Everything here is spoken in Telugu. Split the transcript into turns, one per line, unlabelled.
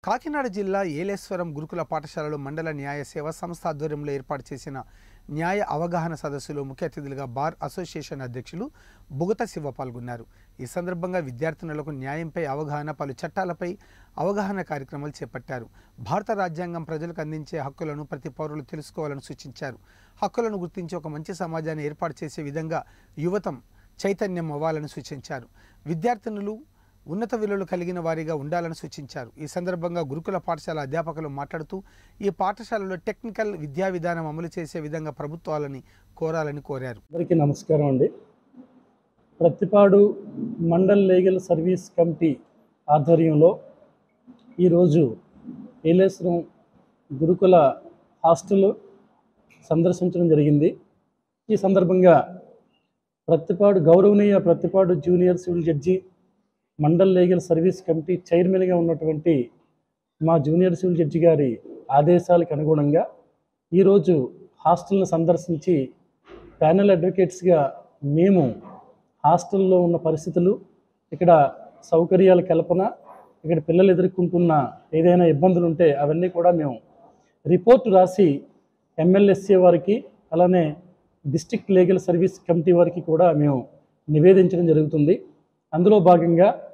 కాకినాడ జిల్లా ఏలేశ్వరం గురుకుల పాఠశాలలో మండల న్యాయ సేవా సంస్థ ఆధ్వర్యంలో ఏర్పాటు చేసిన న్యాయ అవగాహన సదస్సులో ముఖ్య అతిథులుగా బార్ అసోసియేషన్ అధ్యక్షులు బుగత శివ పాల్గొన్నారు ఈ సందర్భంగా విద్యార్థినులకు న్యాయంపై అవగాహన పలు చట్టాలపై అవగాహన కార్యక్రమాలు చేపట్టారు భారత రాజ్యాంగం ప్రజలకు అందించే హక్కులను ప్రతి పౌరులు తెలుసుకోవాలని సూచించారు హక్కులను గుర్తించి ఒక మంచి సమాజాన్ని ఏర్పాటు చేసే విధంగా యువతం చైతన్యం అవ్వాలని సూచించారు విద్యార్థినులు ఉన్నత విలువలు కలిగిన వారిగా ఉండాలని సూచించారు ఈ సందర్భంగా గురుకుల పాఠశాల అధ్యాపకులు మాట్లాడుతూ ఈ పాఠశాలలో టెక్నికల్ విద్యా విధానం అమలు చేసే విధంగా ప్రభుత్వాలని కోరాలని కోరారు
అందరికీ నమస్కారం అండి Prathipadu mandal legal service committee ఆధ్వర్యంలో ఈరోజు ఏలేశ్వరం గురుకుల హాస్టల్ సందర్శించడం జరిగింది ఈ సందర్భంగా ప్రతిపాడు గౌరవనీయ Prathipadu junior civil judge mandal legal service committee చైర్మన్గా ఉన్నటువంటి మా జూనియర్ సివిల్ జడ్జి గారి ఆదేశాలకు అనుగుణంగా ఈరోజు హాస్టల్ని సందర్శించి ప్యానల్ అడ్వకేట్స్గా మేము హాస్టల్లో ఉన్న పరిస్థితులు ఇక్కడ సౌకర్యాల కల్పన ఇక్కడ పిల్లలు ఎదుర్కొంటున్న ఏదైనా ఇబ్బందులు ఉంటే అవన్నీ కూడా మేము రిపోర్ట్ రాసి ఎమ్మెల్యేసీ వారికి అలానే డిస్ట్రిక్ట్ లీగల్ సర్వీస్ కమిటీ వారికి కూడా మేము నివేదించడం జరుగుతుంది అందులో భాగంగా